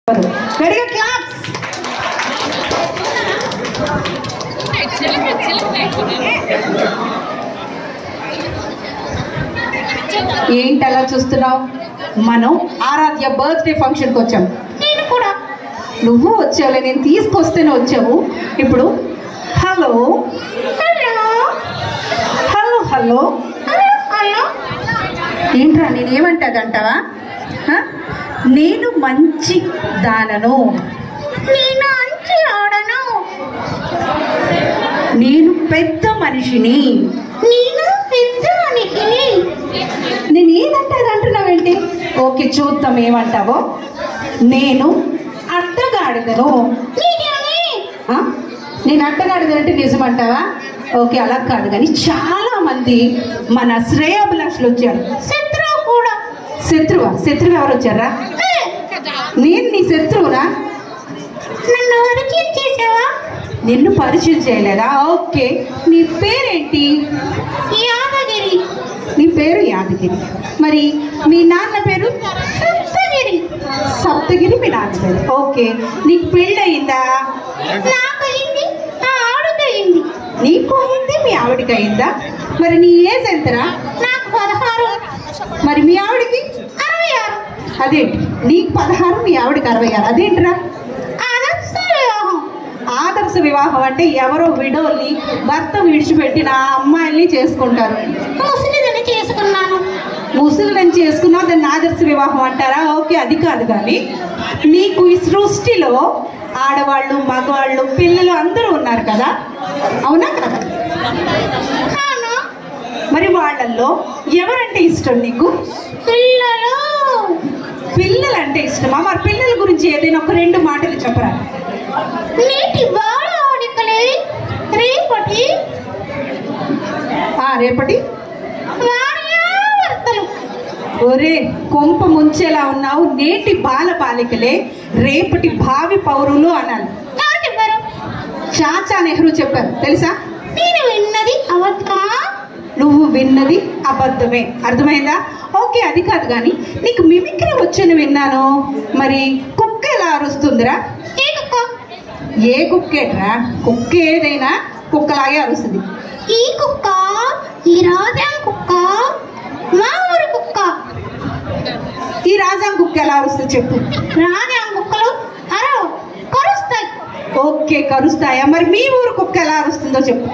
గడిగా claps ఏంటి అలా చూస్తున్నావు మనం ఆరాధ్య బర్త్డే ఫంక్షన్కి వచ్చాం నేను కూడా నువ్వు వచ్చావులే నేను తీసుకొస్తేనే వచ్చావు ఇప్పుడు hello hello hello hello hello ఏంట్రా నేను ఏమంటది అంటావా హ? నేను మంచి దానను నేను మంచి ఆడను నేను పెద్ద మనిషిని నేను పెద్ద మనిషిని నేను ఏదంటారు అంటున్నావేంటి ఓకే చూద్దాం ఏమంటావో నేను అడ్డగాడిదను ఆ? నేను అడ్డగాడిదను అంటే నిజమంటావా ఓకే అలా కాదు కానీ చాలా మంది మన శ్రేయాభిలాషులు వచ్చారు శత్రువు కూడా శత్రువా శత్రువు ఎవరు వచ్చారా నేను నీ శత్రువునా నన్ను పరిచయం చేసావా నిన్ను పరిచయం చేయలేదా ఓకే నీ పేరేంటి యాదగిరి నీ పేరు యాదగిరి మరి మీ నాన్న పేరు సప్తగిరి సప్తగిరి మీ నాన్న పేరు ఓకే నీకు పెళ్ళయిందా నాకు అయింది నా ఆవిడకి అయింది నీకు అయింది మీ ఆవిడకి అయిందా మరి నీ ఏజ్ ఎంతరా నాకు పదహారు మరి మీ ఆవిడకి అరవై ఆరు అదేంటి నీకు పదహారు మీ ఆవిడకి అరవై ఆరు అదేంటిరా ఆదర్శ వివాహం ఆదర్శ వివాహం అంటే ఎవరో విడోల్ని భర్త విడిచిపెట్టిన ఆ అమ్మాయిల్ని చేసుకుంటారు ముసలిదని చేసుకున్నాను ముసలిదని చేసుకున్నా దాన్ని ఆదర్శ వివాహం అంటారా ఓకే అది కాదు కానీ నీకు ఈ సృష్టిలో ఆడవాళ్ళు మగవాళ్ళు పిల్లలు అందరూ ఉన్నారు కదా అవునా కదా మరి వాళ్ళల్లో ఎవరంటే ఇష్టం నీకు పిల్లలు పిల్లలు అంటే ఇష్టమా మరి పిల్లల గురించి ఏదైనా ఒక రెండు మాటలు చెప్పరా నేటి బాలవాడికలే రేపటి ఆ రేపటి భార్యాభర్తలు ఒరే కొంప ముంచేలా ఉన్నావు నేటి బాల బాలికలే రేపటి భావి పౌరులు అనాలి చాచా నెహ్రూ చెప్పారు తెలుసా నేను విన్నది అబద్ధమా నువ్వు విన్నది అబద్ధమే అర్థమైందా ఓకే అది కాదు కానీ నీకు మిమిక్రీ వచ్చని విన్నాను మరి కుక్క ఎలా అరుస్తుందిరా ఏ కుక్క ఏ కుక్కేట్రా కుక్క ఏదైనా కుక్కలాగే అరుస్తుంది ఈ కుక్క ఈ రాజా కుక్క మా ఊరి కుక్క ఈ రాజా కుక్క ఎలా అరుస్తుంది చెప్పు రాజా కుక్కలు అరవ కరుస్తాయి ఓకే కరుస్తాయా మరి మీ ఊరు కుక్క ఎలా అరుస్తుందో చెప్పు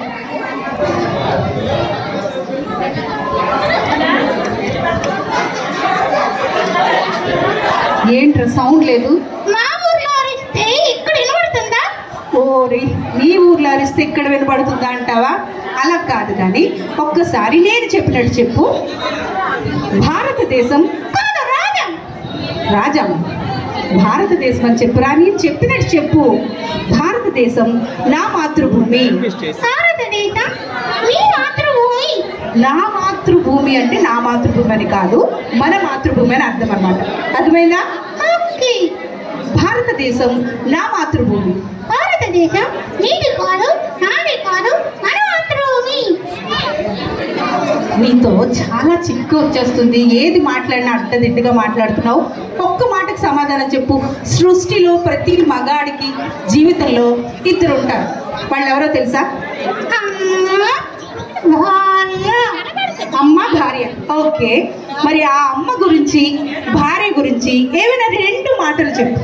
ఏంట్రా సౌండ్ లేదు మా ఊర్లో అరిస్తే ఇక్కడ వినబడుతుందా ఓరి నీ ఊర్లో అరిస్తే ఇక్కడ వినబడుతుందా అంటావా అలా కాదు కానీ ఒక్కసారి నేను చెప్పినట్టు చెప్పు భారతదేశం కాదు రాజా రాజా భారతదేశం అని చెప్పురా నేను చెప్పినట్టు చెప్పు భారతదేశం నా మాతృభూమి భారతదేశం మీ మాతృభూమి నా మాతృభూమి అంటే నా మాతృభూమి అని కాదు మన మాతృభూమి అని అర్థం అనమాట అర్థమైందా ఓకే భారతదేశం నా మాతృభూమి భారతదేశం నీది కాదు నాది కాదు మన మాతృభూమి నీతో చాలా చిక్కు వచ్చేస్తుంది ఏది మాట్లాడినా అడ్డదిడ్డగా మాట్లాడుతున్నావు ఒక్క మాటకు సమాధానం చెప్పు సృష్టిలో ప్రతి మగాడికి జీవితంలో ఇద్దరు ఉంటారు వాళ్ళు ఎవరో తెలుసా భార్య అమ్మ భార్య ఓకే మరి ఆ అమ్మ గురించి భార్య గురించి ఏమైనా రెండు మాటలు చెప్పు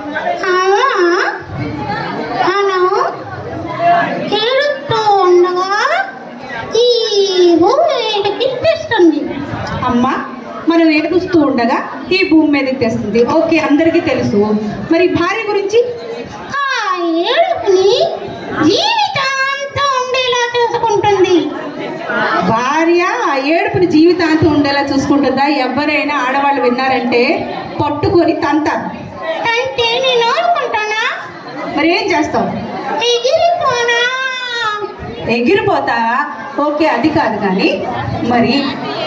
ఏడుస్తూ ఉండగా ఈ భూమి మీదకి తెస్తుంది అమ్మ మనం ఏడుస్తూ ఉండగా ఈ భూమి మీదకి తెస్తుంది ఓకే అందరికీ తెలుసు మరి భార్య గురించి ఆ ఏడుపుని జీవితాంతం ఉండేలా చూసుకుంటుంది భార్య ఆ ఏడుపుని జీవితాంతం ఉండేలా చూసుకుంటుందా ఎవరైనా ఆడవాళ్ళు విన్నారంటే పట్టుకొని తంతారు తంటే నేను ఆడుకుంటానా మరి ఏం చేస్తావు ఎగిరిపోనా ఎగిరిపోతావా ఓకే అది కాదు కానీ మరి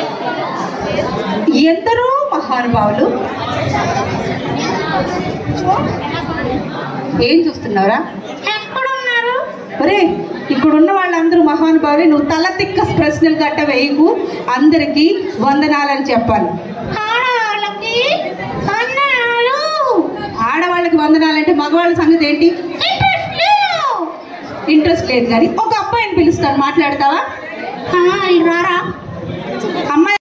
ఎందరో మహానుభావులు ఏం చూస్తున్నావురా ఎక్కడున్నారు ఒరే ఇక్కడున్న వాళ్ళందరూ మహానుభావులే నువ్వు తల తిక్క ప్రశ్నలు గట్ట వేయకు అందరికీ వందనాలని చెప్పాలి ఆడవాళ్ళకి వందనాలు ఆడవాళ్ళ ఆడవాళ్ళకి వందనాలంటే మగవాళ్ళ సంగతి ఏంటి ఇంట్రెస్ట్ లేదు ఇంట్రెస్ట్ లేదు కానీ ఒక అబ్బాయిని పిలుస్తాను మాట్లాడతావా రారా అమ్మాయి